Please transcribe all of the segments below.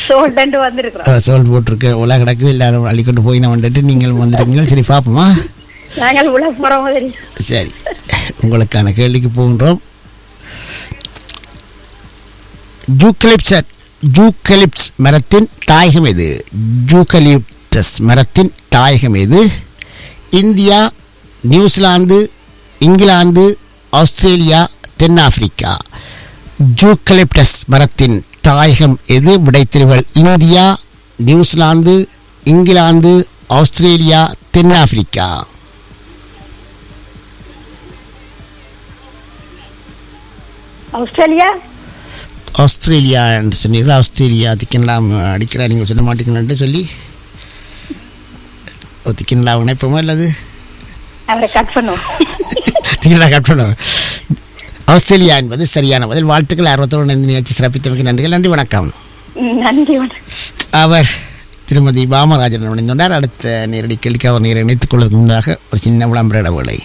சோல்டன்ட்டு வந்திருக்கிறோம் சோல் போட்டிருக்கு உலக கிடக்குது எல்லாரும் அள்ளிக்கொண்டு போய் நான் வந்துட்டு நீங்கள் வந்திருக்கீங்க சரி பார்ப்போமா நாங்கள் உள்ள போற மாதிரி சரி உங்களுக்கான கேள்விக்கு போகின்றோம் ஜூக்கலிப்ஸ் ஜூக்கலிப்ஸ் மரத்தின் தாயகம் எது ஜூக்கலிப்டஸ் மரத்தின் தாயகம் எது இந்தியா நியூசிலாந்து இங்கிலாந்து ஆஸ்திரேலியா தென்னாப்பிரிக்கா ஜூக்கலிப்டஸ் மரத்தின் தாயகம் எது விடைத்திருவல் இந்தியா நியூசிலாந்து இங்கிலாந்து ஆஸ்திரேலியா தென்னாப்பிரிக்கா ஆஸ்திரேலியா ஆஸ்திரேலியா என்று சொன்னீர்கள் ஆஸ்திரேலியா திக்கன்லாம் அடிக்கிறா நீங்கள் சொல்ல மாட்டீங்களான்ட்டு சொல்லி ஓ, திக்கன்லா இணைப்போமா அல்லது அவரை கட் பண்ணுவோம் திக்கன்லா கட் பண்ணுவோம் ஆஸ்திரேலியா என்பது சரியான பதில் வாழ்த்துக்கள் ஆர்வத்தோடு இணைந்து நிகழ்ச்சி சிறப்பித்தமைக்கு நன்றிகள் நன்றி வணக்கம் ம், நன்றி வணக்கம் அவர் திருமதி பாமராஜன் இணைந்துள்ளார் அடுத்த நேரடி கேள்விக்கு அவர் நேரை இணைத்துக் கொள்வதற்கு முன்னதாக ஒரு சின்ன விளம்பர இடைவேளை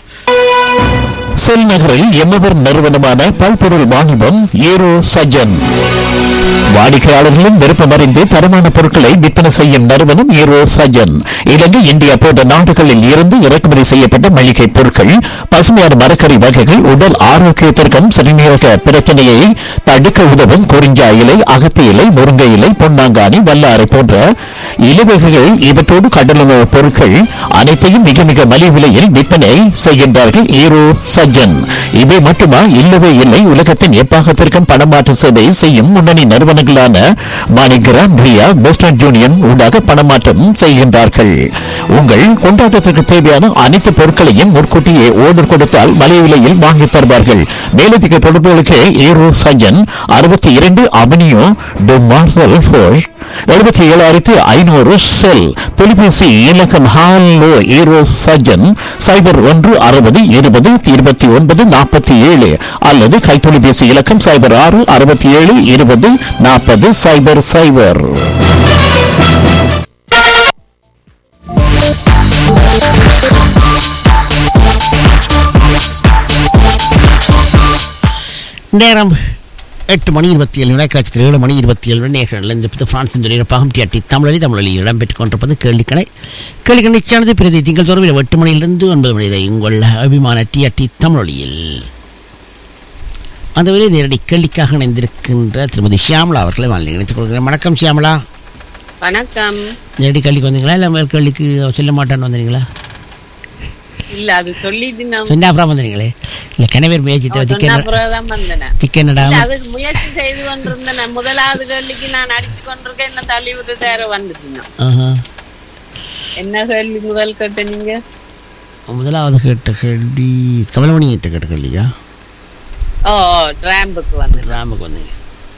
செல் நகரில் எம்மவர் நிறுவனமான பல்பொருள் வாணிபம் ஏரோ சஜன் வாடிக்கையாளர்களும் விருப்பமறிந்து தரமான பொருட்களை விற்பனை செய்யும் நிறுவனம் ஏரோ சஜன் இலங்கை இந்தியா போன்ற நாடுகளில் இருந்து இறக்குமதி செய்யப்பட்ட மளிகை பொருட்கள் பசுமையான மரக்கறி வகைகள் உடல் ஆரோக்கியத்திற்கும் சிறுநீரக பிரச்சனையை தடுக்க உதவும் குறிஞ்சா இலை அகத்தி இலை முருங்கை இலை பொன்னாங்கானி வல்லாரை போன்ற இலவகைகள் இவற்றோடு கடலுணவு பொருட்கள் அனைத்தையும் மிக மிக மலிவு விலையில் விற்பனை செய்கின்றார்கள் ஈரோ சஜ்ஜன் இவை மட்டுமா இல்லவே இல்லை உலகத்தின் எப்பாகத்திற்கும் பணமாற்று சேவை செய்யும் முன்னணி நிறுவனங்களான மாணிகிராம் ரியா வெஸ்டர்ன் யூனியன் ஊடாக பணமாற்றம் செய்கின்றார்கள் உங்கள் கொண்டாட்டத்திற்கு தேவையான அனைத்து பொருட்களையும் முன்கூட்டியே ஓர்டர் கொடுத்தால் மலிவு விலையில் வாங்கித் தருவார்கள் மேலதிக தொடர்புகளுக்கு ஈரோ சஜ்ஜன் அறுபத்தி இரண்டு அவனியோ டு மார்சல் ஃபோஷ் எழுபத்தி ஏழாயிரத்தி ஐநூறு செல் தொலைபேசி இலக்கம் ஹாலோ ஈரோ சஜன் சைபர் ஒன்று அறுபது இருபது இருபத்தி ஒன்பது நாற்பத்தி ஏழு அல்லது கைத்தொலைபேசி இலக்கம் சைபர் ஆறு அறுபத்தி ஏழு இருபது நாற்பது சைபர் சைபர் நேரம் எட்டு மணி இருபத்தி ஏழு வினாக்காட்சி ஏழு மணி இருபத்தி ஏழு நேர்கள் இந்த பிரான்சின் துறையினப்பாகம் டிஆர்டி தமிழொலி தமிழொலியில் இடம்பெற்றுக் கொண்டிருப்பது கேள்விக்கணை கேள்விக்கணை நிச்சயானது பிரதி திங்கள் தோறும் எட்டு மணியிலிருந்து ஒன்பது மணி வரை உங்கள் அபிமான டிஆர்டி தமிழொலியில் அந்த வரை நேரடி கேள்விக்காக இணைந்திருக்கின்ற திருமதி ஷியாமலா அவர்களை வாழ்ந்து இணைத்துக் கொள்கிறேன் வணக்கம் ஷியாமலா வணக்கம் நேரடி கேள்விக்கு வந்தீங்களா இல்லை மேல் கேள்விக்கு சொல்ல மாட்டேன்னு வந்தீங்களா இல்ல அது சொல்லிட்டு நான் சொன்ன அப்புறம் வந்தீங்களே இல்லை கிணவேர் முயற்சி சொன்ன திக்கன் அப்புறம் வந்தேன் திக்கனடா இல்ல, அது முயற்சி செய்து கொண்டிருந்தேன் முதலாவது கேள்விக்கு நான் அடிச்சு கொண்டிருக்கேன் என்ன தள்ளி விட்டு தேர வந்துட்டீங்க ஆஹா என்ன கேள்வி முதல் கேட்ட நீங்க முதலாவது கேட்ட கேள்வி கமலமணி கிட்ட கேட்ட கேள்வியா ஓ டிராம்புக்கு வந்தேன் ராமுக்கு வந்தீங்க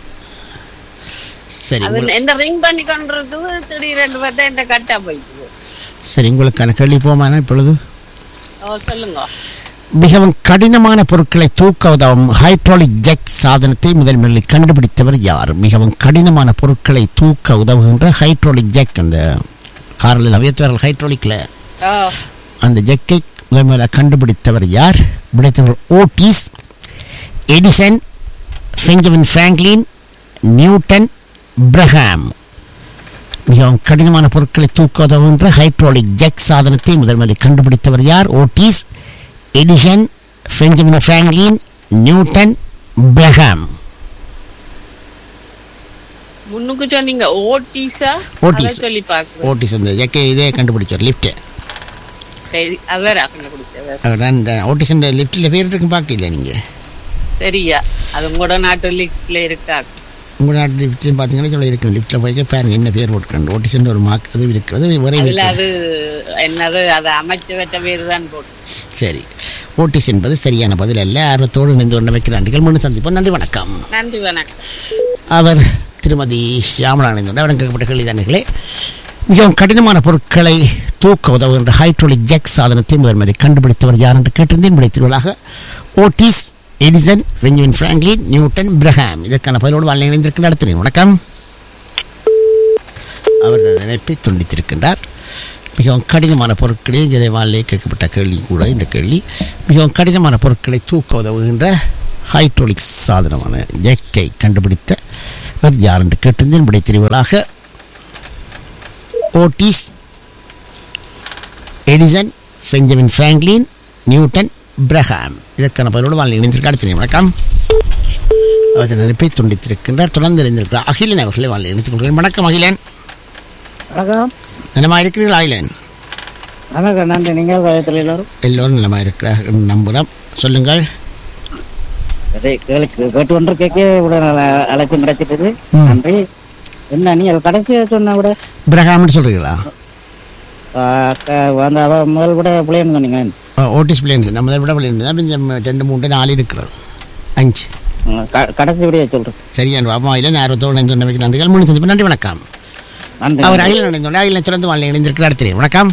சரி அது உங்கள்- என்ன ரிங் பண்ணி கொண்டிருக்குது திடீரென்று பார்த்தா என்ன கட்டா போயிடுது சரி உங்களுக்கான கேள்வி போமானா இப்பொழுது ஓ சொல்லுங்க மிகவும் கடினமான பொருட்களை தூக்க உதவும் ஹைட்ராலிக் ஜெக் சாதனத்தை முதல் முதலில் கண்டுபிடித்தவர் யார் மிகவும் கடினமான பொருட்களை தூக்க உதவுகின்ற ஹைட்ராலிக் ஜெக் அந்த காரில் அவையத்தவர்கள் ஹைட்ராலிக்கில் ஓ அந்த ஜெக்கை முதல் முதலில் கண்டுபிடித்தவர் யார் விடைத்தவர்கள் Otis Edison Benjamin Franklin Newton Bramah மிகவும் கடினமான பொருட்களை தூக்க உதவுகின்ற ஹைட்ராலிக் ஜெக் சாதனத்தை முதல் முதலில் கண்டுபிடித்தவர் யார் Otis Edison Benjamin Franklin Newton Bramah முன்னுக்கு சொன்னீங்க ஓட்டிஸா ஓட்டிஸ். அதை சொல்லி பாக்குறேன் ஓட்டிஸ் அந்த ஜெக்கை இதே கண்டுபிடிச்சார் லிஃப்ட்டு சரி அவரா கண்டுபிடிச்சவர் அவர் அந்த ஓட்டிஸ் அந்த லிஃப்ட்டில் பேர் இருக்கும் பார்க்கல நீங்கள் சரியா அது உங்களோட நாட்டு லிஸ்ட்ல இருக்கா உங்கள் நாட்டு லிஃப்ட்லையும் பார்த்தீங்கன்னா இவ்வளோ இருக்கும் லிஃப்ட்டில் போய் பாருங்க என்ன பேர் போட்டுருக்கேன் ஓட்டிஸ்ன்ற ஒரு மார்க் அது இருக்கிறது ஒரே அதுல வீட்டு அது என்னது அதை அமைச்சு வச்ச பேர் தான் போட்டு சரி ஓட்டிஸ் என்பது சரியான பதில் அல்ல ஆர்வத்தோடு இணைந்து கொண்டு வைக்கிற நன்றிகள் முன்னு சந்திப்போம் நன்றி வணக்கம் நன்றி வணக்கம் அவர் திருமதி ஷியாமலா இணைந்து அவரிடம் கேட்கப்பட்ட கேள்விதானர்களே மிகவும் கடினமான பொருட்களை தூக்க உதவுகின்ற ஹைட்ரோலிக் ஜெக் சாதனத்தை முதல் முதலில் கண்டுபிடித்தவர் யார் என்று கேட்டிருந்தேன் விடை திருவிழாக Otis Edison Benjamin Franklin Newton Bramah இதற்கான பதிலோடு வாழ் இணைந்திருக்கின்ற அடுத்த வணக்கம் அவர் தனது நினைப்பை துண்டித்திருக்கின்றார் மிகவும் கடினமான பொருட்களே ஜெயவாலே கேட்கப்பட்ட கேள்வி கூட இந்த கேள்வி மிகவும் கடினமான பொருட்களை தூக்க உதவுகின்ற ஹைட்ரோலிக் சாதனமான ஜெக்கை கண்டுபிடித்த அவர் யார் என்று கேட்டிருந்தேன் விடை தெரிவுகளாக Otis Edison Benjamin Franklin Newton Bramah இதற்கான பதிலோடு வாழ் இணைந்திருக்க அடுத்த வணக்கம் அவர் நினைப்பை துண்டித்திருக்கின்றார் தொடர்ந்து இணைந்திருக்கிறார் அகிலன் அவர்களை வாழ் இணைத்துக் கொள்கிறேன் வணக்கம் அகிலன் வணக்கம் நலமாக இருக்கிறீர்கள் அகிலன் வணக்கம் நன்றி நீங்கள் வயத்தில் எல்லாரும் எல்லோரும் நலமாக இருக்கிறார்கள் என்று நம்புகிறோம் சொல்லுங்கள் அதே கேளுக்கு கேட்டு ஒன்று கேட்க இவ்வளோ அழைச்சி கிடைச்சிட்டது ம். நன்றி என்ன நீ அது கடைசியாக சொன்ன கூட பிரஹாம்னு சொல்கிறீங்களா ஆ, க- அந்த அவ முதல் கூட பிள்ளைன்னு சொன்னீங்க ஓட்டிஸ் பிளேன் நம்ம விட பிளேன் தான் கொஞ்சம் ரெண்டு மூணு நாலு இருக்கிறது அஞ்சு ம், க- கடைசி விடையை சொல்கிறேன் சரியான பாப்பா இல்லை நேரத்தோடு இணைந்து கொண்டமைக்கு நன்றிகள் மூணு சந்திப்பு நன்றி வணக்கம் நன்றி அவர் அகில இணைந்தோட அகில தொடர்ந்து வாழ் இணைந்திருக்கிறார் தெரியும் வணக்கம்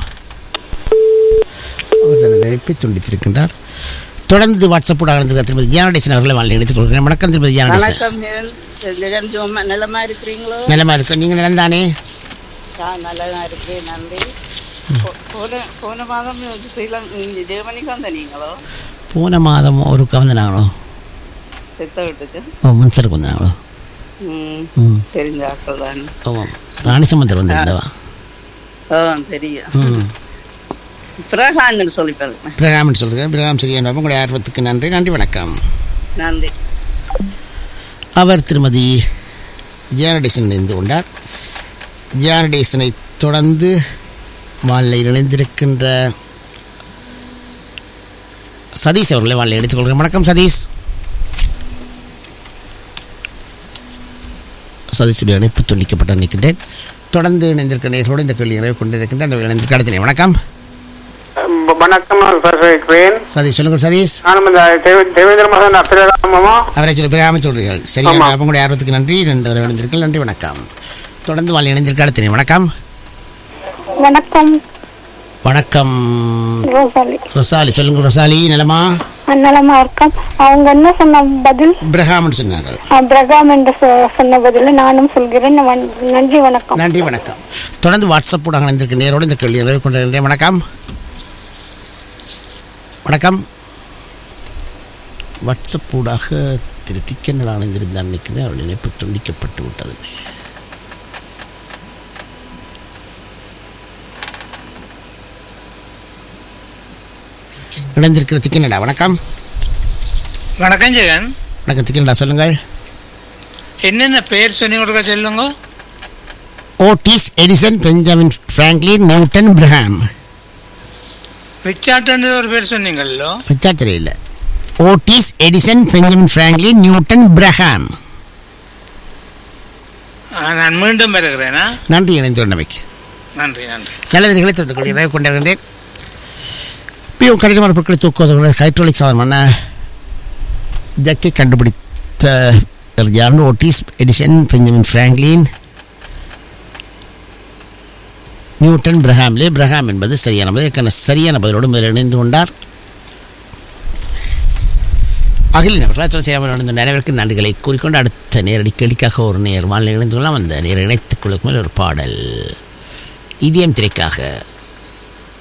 அவர் தனது அழைப்பை துண்டித்திருக்கின்றார் தொடர்ந்து வாட்ஸ்அப் கூட இருந்த திருமதி ஜியானடேசன் அவர்களை வாழ் இணைத்துக் கொள்கிறேன் வணக்கம் திருமதி ஜியானடேசன் வணக்கம் ஜெகன். ஜெகன் சும்மா நலமா இருக்கிறீங்களோ நலமா இருக்கிறோம் நீங்கள் நலந்தானே நான் நல்லா இருக்கேன் நன்றி போ- போன போன மாதம் ஸ்ரீலங்கா ஜெர்மனிக்கு வந்த நீங்களோ போன மாதம் ஒரு கவர்ந்தாங்களோ செத்த வீட்டுக்கு ஓ முன்சருக்கு வந்தாங்களோ ம், ம் தெரிஞ்ச ஆட்கள் தான் ஆமாம் ராணி சம்பந்தர் வந்திருந்தவா ஓ தெரியும் ம் பிரகான்னு சொல்லி பாருங்க பிரகாமன் சொல்கிறேன் பிரகாம் சரியான உங்களுடைய ஆர்வத்துக்கு நன்றி நன்றி வணக்கம் நன்றி அவர் திருமதி ஜியானடேசன் இணைந்து கொண்டார் ஜியானடேசனை தொடர்ந்து வானிலையில் இணைந்திருக்கின்ற சதீஷ் அவர்களை வானிலை எடுத்துக்கொள்கிறேன் வணக்கம் சதீஷ் சதீஷுடைய இணைப்பு துண்டிக்கப்பட்டு நிற்கின்றேன் தொடர்ந்து இணைந்திருக்கிற நேர்களோடு இந்த கேள்வி நிறைவு கொண்டிருக்கின்ற அந்த இணைந்திருக்க அடுத்த வணக்கம் வணக்கம் நான் பேசுகிறேன் சதீஷ் சொல்லுங்கள் சதீஷ் நானும் இந்த தேவ- தேவேந்திர மகன் அப்பிரகாமமா அவரை சொல்லி பெறாமல் சொல்றீர்கள் சரியான உங்களுடைய ஆர்வத்துக்கு நன்றி ரெண்டு தடவை இணைந்திருக்கீர்கள் நன்றி வணக்கம் தொடர்ந்து வாழ் இணைந்திருக்க அடுத்த வணக்கம் வணக்கம் வணக்கம் ரோசாலி ரொசாலி சொல்லுங்கள் ரொசாலி நிலமா நலமா இருக்கோம் அவங்க என்ன சொன்ன பதில் பிரகாமன் சொன்னார்கள் பிரகாம் என்று சொ- சொன்ன பதில நானும் சொல்கிறேன் வண- நன்றி வணக்கம் நன்றி வணக்கம் தொடர்ந்து வாட்ஸ்அப் ஊடாக இணைந்திருக்க நேரோடு இந்த கேள்வி நிறைவு கொண்டிருக்கின்றேன் வணக்கம் வணக்கம் வாட்ஸ்அப் ஊடாக திரு திக்கண்ணல் அணைந்திருந்தார் நிற்கிறேன் அவருடைய இணைப்பு துண்டிக்கப்பட்டு விட்டது இணைந்திருக்கிற திக்கனடா வணக்கம் வணக்கம் ஜெகன் வணக்கம் திக்கனடா சொல்லுங்கள் என்னென்ன பேர் சொன்னி கொடுக்க சொல்லுங்க Otis Edison Benjamin Franklin Newton Bramah ரிச்சார்ட்னு ஒரு பேர் சொன்னீங்களோ வச்சா தெரியல Otis Edison Benjamin Franklin Newton Bramah ஆ, நான் மீண்டும் வருகிறேனா நன்றி இணைந்து கொண்டமைக்கு நன்றி நன்றி நல்லதுகளை தொடர்ந்து கொள்ள நிறைவு கொண்டிருந்தேன் மிகவும் கடினமான பொருட்களை தூக்குவதற்கு ஹைட்ரோலிக் சாதனமான ஜக்கை கண்டுபிடித்த யாருன்னு Otis Edison Benjamin Franklin Newton பிரஹாம்லே பிரஹாம் என்பது சரியான பதில் இதற்கான சரியான பதிலோடு முதலில் இணைந்து கொண்டார் அகிலின் அவர்கள் செய்யாமல் நடந்த நிறைவேற்கு நன்றிகளை கூறிக்கொண்டு அடுத்த நேரடி கேள்விக்காக ஒரு நேர் வாழ்நிலை இணைந்து கொள்ளலாம் அந்த நேர் இணைத்துக் கொள்ளும் ஒரு பாடல் இதயம் திரைக்காக